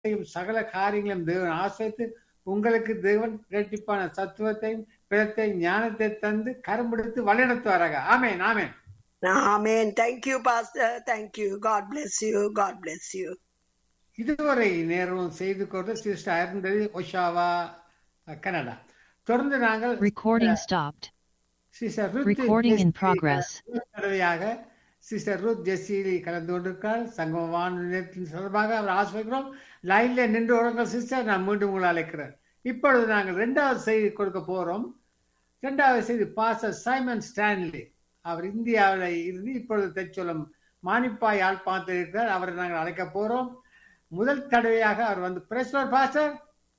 செய்யும் சகல காரியங்களும் தேவன் ஆசிரித்து உங்களுக்கு தேவன் இரட்டிப்பான சத்துவத்தையும் பிறத்தை ஞானத்தை தந்து கரும்பெடுத்து வழிநடத்துவாராக ஆமேன் ஆமேன் Amen. Thank you, Pastor. Thank you. God bless you. God bless you. இதுவரை நேரம் செய்து கொண்டு சிஸ்டர் அருந்ததி ஒஷாவா கனடா தொடர்ந்து நாங்கள் Recording stopped. Sister Ruth Recording in Jessie progress. முதல் தடவையாக சிஸ்டர் ருத் ஜெஸ்ஸி கலந்து கொண்டிருக்கிறார் சங்கம் வானொலியத்தின் சார்பாக அவர் ஆசிரியக்கிறோம் லைன்ல நின்று உறங்கள் சிஸ்டர் நான் மீண்டும் உங்களை அழைக்கிறேன் இப்பொழுது நாங்கள் ரெண்டாவது செய்தி கொடுக்க போறோம் ரெண்டாவது செய்தி பாச சைமன் ஸ்டான்லி அவர் இந்தியாவில் இருந்து இப்பொழுது தெச்சொல்லம் மானிப்பா யாழ்ப்பாணத்தில் இருக்கிறார் அவரை நாங்கள் அழைக்க போறோம் முதல் தடவையாக அவர் வந்து பிரஸ்வர் பாஸ்டர்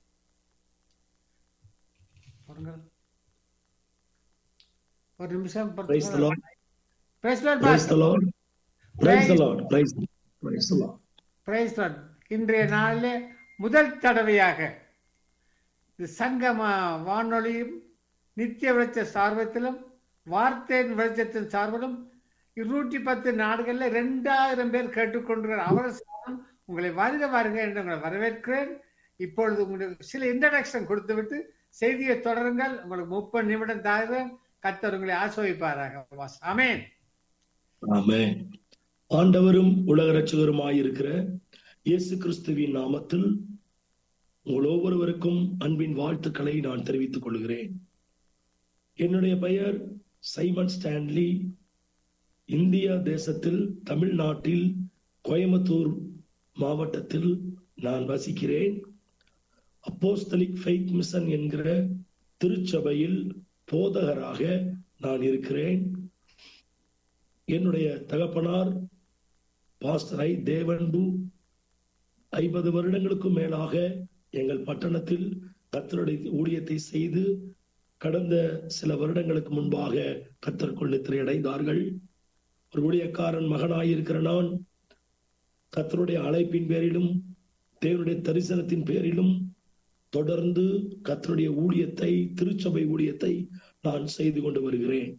பொறுங்கள். ஒரு நிமிஷம் Praise the Lord. பிரஸ்வர் Praise the pastor Lord. Praise the Lord. Praise, praise the Lord. Praise Lord. இன்றைய நாளிலே முதல் தடவையாக இந்த சங்கம வானொலியும் நித்திய வெளிச்ச சார்பத்திலும் வார்த்தையின் வெளிச்சத்தின் சார்பிலும் இருநூற்றி பத்து நாடுகள்ல ரெண்டாயிரம் பேர் கேட்டுக்கொண்டிருக்கிற அவர் சார்பில் உங்களை வருக வருக என்று உங்களை வரவேற்கிறேன் இப்பொழுது உங்களுக்கு சில இன்ட்ரடக்ஷன் கொடுத்துவிட்டு செய்தியை தொடருங்கள் உங்களுக்கு முப்பது நிமிடம் தாழ்கிறேன் கத்தர் உங்களை ஆஸ்வதிப்பாராக அமேன் ஆமென். ஆண்டவரும் உலக ரட்சகருமாயிருக்கிற இயேசு கிறிஸ்துவின் நாமத்தில் உங்கள் ஒவ்வொருவருக்கும் அன்பின் வாழ்த்துக்களை நான் தெரிவித்துக் கொள்கிறேன் என்னுடைய பெயர் சைமன் ஸ்டான்லி இந்திய தேசத்தில் தமிழ்நாட்டில் கோயம்புத்தூர் மாவட்டத்தில் நான் வசிக்கிறேன் அப்போஸ்தலிக் ஃபெய்த் மிஷன் என்கிற திருச்சபையில் போதகராக நான் இருக்கிறேன் என்னுடைய தகப்பனார் பாஸ்டரை தேவன்பு ஐம்பது வருடங்களுக்கும் மேலாக எங்கள் பட்டணத்தில் கத்தருடைய ஊழியத்தை செய்து கடந்த சில வருடங்களுக்கு முன்பாக கத்தருக்குள் நித்திரை அடைந்தார்கள் ஒரு ஊழியக்காரன் மகனாயிருக்கிற நான் கத்தருடைய அழைப்பின் பேரிலும் தேவனுடைய தரிசனத்தின் பேரிலும் தொடர்ந்து கத்தருடைய ஊழியத்தை திருச்சபை ஊழியத்தை நான் செய்து கொண்டு வருகிறேன்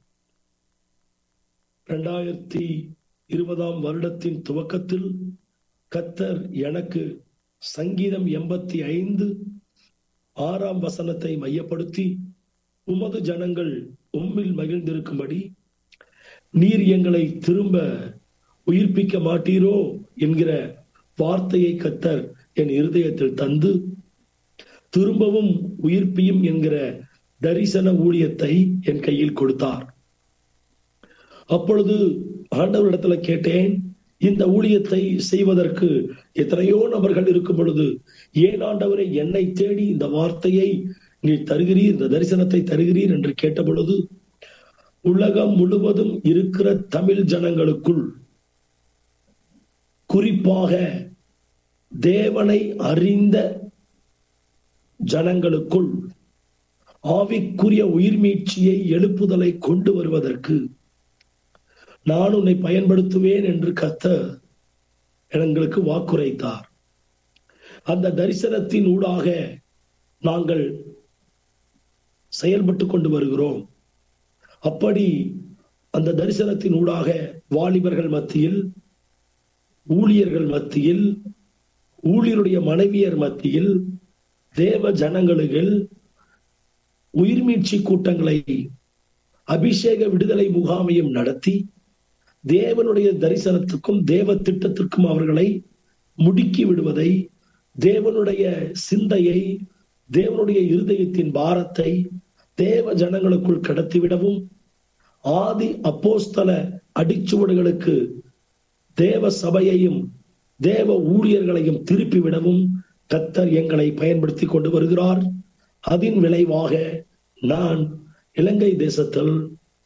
இரண்டாயிரத்தி இருபதாம் வருடத்தின் துவக்கத்தில் கத்தர் எனக்கு சங்கீதம் எண்பத்தி ஐந்து ஆறாம் வசனத்தை மையப்படுத்தி உமது ஜனங்கள் உம்மில் மகிழ்ந்திருக்கும்படி நீர் எங்களை திரும்ப உயிர்ப்பிக்க மாட்டீரோ என்கிற வார்த்தையை கத்தர் என் இருதயத்தில் தந்து திரும்பவும் உயிர்ப்பியும் என்கிற தரிசன ஊழியத்தை என் கையில் கொடுத்தார் அப்பொழுது ஆண்டவரிடத்துல கேட்டேன் இந்த ஊழியத்தை செய்வதற்கு எத்தனையோ நபர்கள் இருக்கும் பொழுது ஏன் ஆண்டவரை என்னை தேடி இந்த வார்த்தையை நீ தருகிறீர் இந்த தரிசனத்தை தருகிறீர் என்று கேட்ட பொழுது உலகம் முழுவதும் இருக்கிற தமிழ் ஜனங்களுக்குள் குறிப்பாக தேவனை அறிந்த ஜனங்களுக்குள் ஆவிக்குரிய உயிர்மீட்சியை எழுப்புதலை கொண்டு வருவதற்கு நான் உன்னை பயன்படுத்துவேன் என்று கத்த எங்களுக்கு வாக்குரைத்தார் அந்த தரிசனத்தின் ஊடாக நாங்கள் செயல்பட்டு கொண்டு வருகிறோம் அப்படி அந்த தரிசனத்தின் ஊடாக வாலிபர்கள் மத்தியில் ஊழியர்கள் மத்தியில் ஊழியருடைய மனைவியர் மத்தியில் தேவ ஜனங்களுகள் உயிர்மீட்சி கூட்டங்களை அபிஷேக விடுதலை முகாமையும் நடத்தி தேவனுடைய தரிசனத்துக்கும் தேவ திட்டத்திற்கும் அவர்களை முடுக்கி விடுவதை தேவனுடைய சிந்தையை தேவனுடைய இருதயத்தின் பாரத்தை தேவ ஜனங்களுக்குள் கடத்திவிடவும் ஆதி அப்போஸ்தல அடிச்சுவடுகளுக்கு தேவ சபையையும் தேவ ஊழியர்களையும் திருப்பி விடவும் கத்தர் எங்களை பயன்படுத்தி கொண்டு வருகிறார் அதன் விளைவாக நான் இலங்கை தேசத்தில்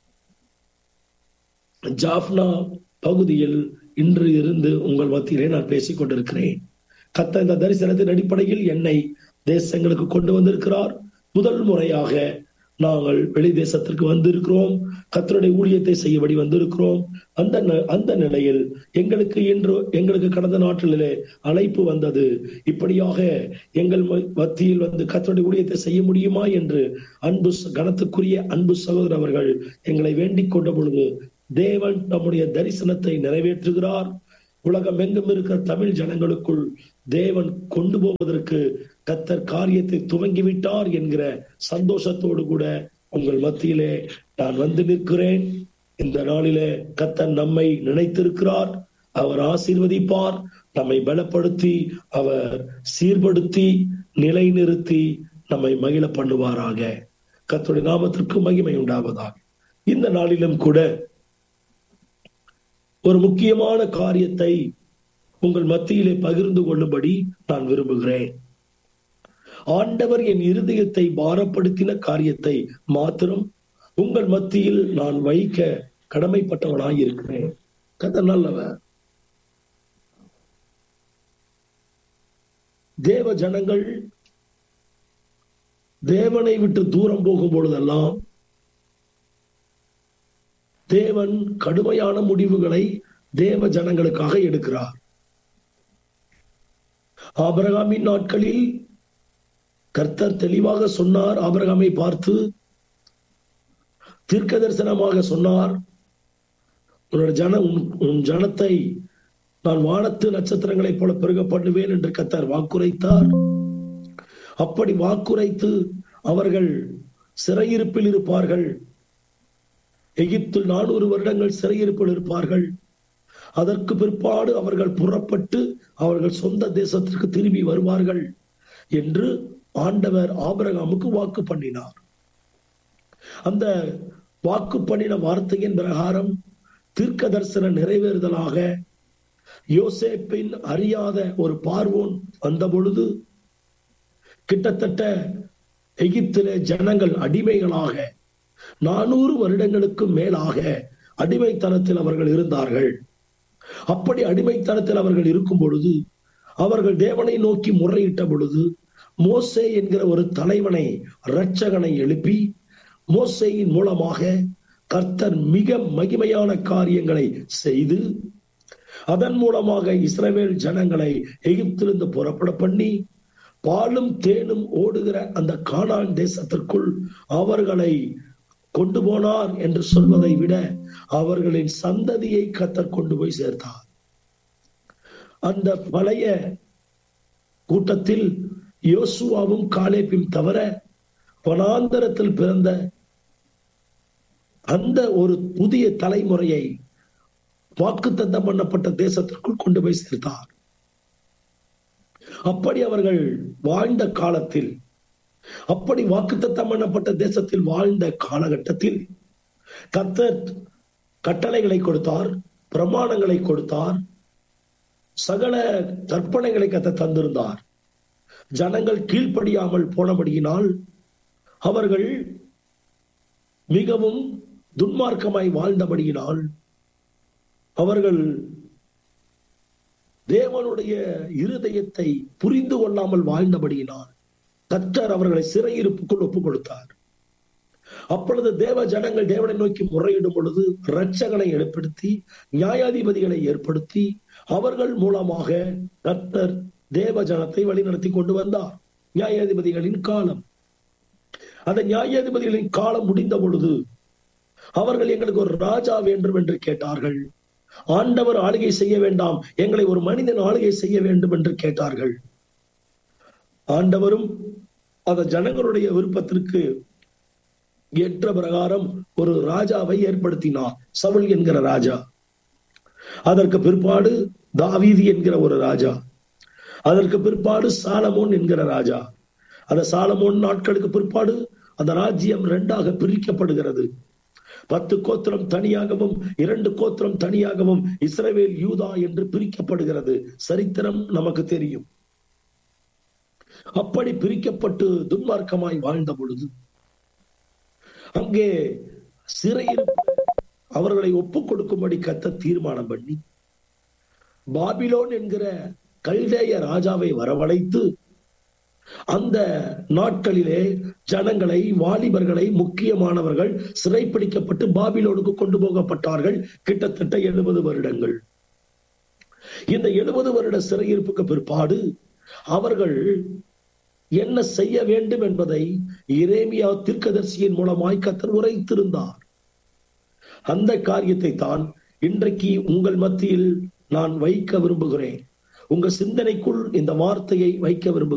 ஜாஃப்னா பகுதியில் இன்று இருந்து உங்கள் மத்தியிலே நான் பேசிக் கொண்டிருக்கிறேன் கத்த இந்த தரிசனத்தின் அடிப்படையில் என்னை தேசங்களுக்கு கொண்டு வந்திருக்கிறார் முதல் முறையாக நாங்கள் வெளி தேசத்திற்கு வந்திருக்கிறோம் கத்தருடைய ஊழியத்தை செய்யபடி வந்திருக்கிறோம் அந்த ந- அந்த நிலையில் எங்களுக்கு இன்று எங்களுக்கு கடந்த நாட்டிலே அழைப்பு வந்தது இப்படியாக எங்கள் ம- மத்தியில் வந்து கத்தருடைய ஊழியத்தை செய்ய முடியுமா என்று அன்பு ச- கனத்துக்குரிய அன்பு சகோதரர் அவர்கள் எங்களை வேண்டிக் கொண்ட பொழுது தேவன் நம்முடைய தரிசனத்தை நிறைவேற்றுகிறார் உலகம் எங்கும் இருக்கிற தமிழ் ஜனங்களுக்குள் தேவன் கொண்டு போவதற்கு கத்தர் காரியத்தை துவங்கிவிட்டார் என்கிற சந்தோஷத்தோடு கூட உங்கள் மத்தியிலே நான் வந்து நிற்கிறேன் இந்த நாளிலே கத்தர் நம்மை நினைத்திருக்கிறார் அவர் ஆசீர்வதிப்பார் நம்மை பலப்படுத்தி அவர் சீர்படுத்தி நிலைநிறுத்தி நம்மை மகிழ பண்ணுவாராக கர்த்தருடைய நாமத்திற்கு மகிமை உண்டாவதாக இந்த நாளிலும் கூட ஒரு முக்கியமான காரியத்தை உங்கள் மத்தியிலே பகிர்ந்து கொள்ளும்படி நான் விரும்புகிறேன் ஆண்டவர் என் இருதயத்தை பாரப்படுத்தின காரியத்தை மாத்திரம் உங்கள் மத்தியில் நான் வைக்க கடமைப்பட்டவனாய் இருக்கிறேன் கதை நல்லவன் தேவ ஜனங்கள் தேவனை விட்டு தூரம் போகும் பொழுதெல்லாம் தேவன் கடுமையான முடிவுகளை தேவ ஜனங்களுக்காக எடுக்கிறார் ஆபரகாமின் நாட்களில் கர்த்தர் தெளிவாக சொன்னார் ஆபரகாமை பார்த்து தீர்க்க தரிசனமாக சொன்னார் உன்னோட ஜன உன் உன் ஜனத்தை நான் வானத்து நட்சத்திரங்களைப் போல பெருக பண்ணுவேன் என்று கர்த்தர் வாக்குரைத்தார் அப்படி வாக்குரைத்து அவர்கள் சிறையிருப்பில் இருப்பார்கள் எகிப்தில் நானூறு வருடங்கள் சிறையிருப்பில் இருப்பார்கள் அதற்கு பிற்பாடு அவர்கள் புறப்பட்டு அவர்கள் சொந்த தேசத்திற்கு திரும்பி வருவார்கள் என்று ஆண்டவர் ஆபிரகாமுக்கு வாக்கு பண்ணினார் அந்த வாக்கு பண்ணின வார்த்தையின் பிரகாரம் தீர்க்க தரிசன நிறைவேறுதலாக யோசேப்பின் அறியாத ஒரு பார்வோன் வந்த பொழுது கிட்டத்தட்ட எகிப்திலே ஜனங்கள் அடிமைகளாக நானூறு வருடங்களுக்கு மேலாக அடிமைத்தனத்தில் அவர்கள் இருந்தார்கள் அப்படி அடிமைத்தனத்தில் அவர்கள் இருக்கும் பொழுது அவர்கள் தேவனை நோக்கி முறையிட்ட பொழுது மோசே என்கிற ஒரு தலைவனை இரட்சகனை எழுப்பி மோசேயின் மூலமாக கர்த்தர் மிக மகிமையான காரியங்களை செய்து அதன் மூலமாக இஸ்ரவேல் ஜனங்களை எகிப்திலிருந்து புறப்பட பண்ணி பாலும் தேனும் ஓடுகிற அந்த கானான் தேசத்திற்குள் அவர்களை கொண்டு போனார் என்று சொல்வதை விட அவர்களின் சந்ததியை கத்தர் கொண்டு போய் சேர்த்தார் அந்த பழைய கூட்டத்தில் யோசுவாவும் காலேப்பும் தவிர வனாந்தரத்தில் பிறந்த அந்த ஒரு புதிய தலைமுறையை வாக்குத்தத்தம் பண்ணப்பட்ட தேசத்திற்குள் கொண்டு போய் சேர்த்தார் அப்படி அவர்கள் வாழ்ந்த காலத்தில் அப்படி வாக்குத்தத்தம் பண்ணப்பட்ட தேசத்தில் வாழ்ந்த காலகட்டத்தில் கத்தர் கட்டளைகளை கொடுத்தார் பிரமாணங்களை கொடுத்தார் சகல கற்பனைகளை கத்த தந்திருந்தார் ஜனங்கள் கீழ்ப்படியாமல் போனபடியினால் அவர்கள் மிகவும் துன்மார்க்கமாய் வாழ்ந்தபடியினால் அவர்கள் தேவனுடைய இருதயத்தை புரிந்து கொள்ளாமல் வாழ்ந்தபடியினால் கத்தர் அவர்களை சிறையிருப்புக்குள் ஒப்புக் கொடுத்தார் அப்பொழுது தேவ ஜனங்கள் தேவனை நோக்கி முறையிடும் பொழுது இரட்சகனை ஏற்படுத்தி நியாயாதிபதிகளை ஏற்படுத்தி அவர்கள் மூலமாக கர்த்தர் தேவ ஜனத்தை வழிநடத்தி கொண்டு வந்தார் நியாயாதிபதிகளின் காலம் அந்த நியாயாதிபதிகளின் காலம் முடிந்த பொழுது அவர்கள் எங்களுக்கு ஒரு ராஜா வேண்டும் என்று கேட்டார்கள் ஆண்டவர் ஆளுகை செய்ய வேண்டாம் எங்களை ஒரு மனிதன் ஆளுகை செய்ய வேண்டும் என்று கேட்டார்கள் ஆண்டவரும் அந்த ஜனங்களுடைய விருப்பத்திற்கு ஏற்ற பிரகாரம் ஒரு ராஜாவை ஏற்படுத்தினார் சவுல் என்கிற ராஜா அதற்கு பிற்பாடு தாவீதி என்கிற ஒரு ராஜா அதற்கு பிற்பாடு சாலமோன் என்கிற ராஜா அந்த சாலமோன் நாட்களுக்கு பிற்பாடு அந்த ராஜ்யம் இரண்டாக பிரிக்கப்படுகிறது பத்து கோத்திரம் தனியாகவும் இரண்டு கோத்திரம் தனியாகவும் இஸ்ரவேல் யூதா என்று பிரிக்கப்படுகிறது சரித்திரம் நமக்கு தெரியும் அப்படி பிரிக்கப்பட்டு துன்மார்க்கமாய் வாழ்ந்த பொழுது அங்கே சிறையில் அவர்களை ஒப்புக் கொடுக்கும்படி கத்த தீர்மானம் பண்ணி பாபிலோன் என்கிற கல்தேய ராஜாவை வரவழைத்து அந்த நாட்களிலே ஜனங்களை வாலிபர்களை முக்கியமானவர்கள் சிறைப்பிடிக்கப்பட்டு பாபிலோனுக்கு கொண்டு போகப்பட்டார்கள் கிட்டத்தட்ட எழுபது வருடங்கள் இந்த எழுபது வருட சிறையிருப்புக்கு பிற்பாடு அவர்கள் என்ன செய்ய வேண்டும் என்பதை இரேமியா தீர்க்கதர்சியின் மூலமாய் கத்தர் உரைத்திருந்தார் அந்த காரியத்தை தான் இன்றைக்கு உங்கள் மத்தியில் நான் வைக்க விரும்புகிறேன் உங்க சிந்தனைக்குள் இந்த வார்த்தையை வைக்க விரும்புகிறேன்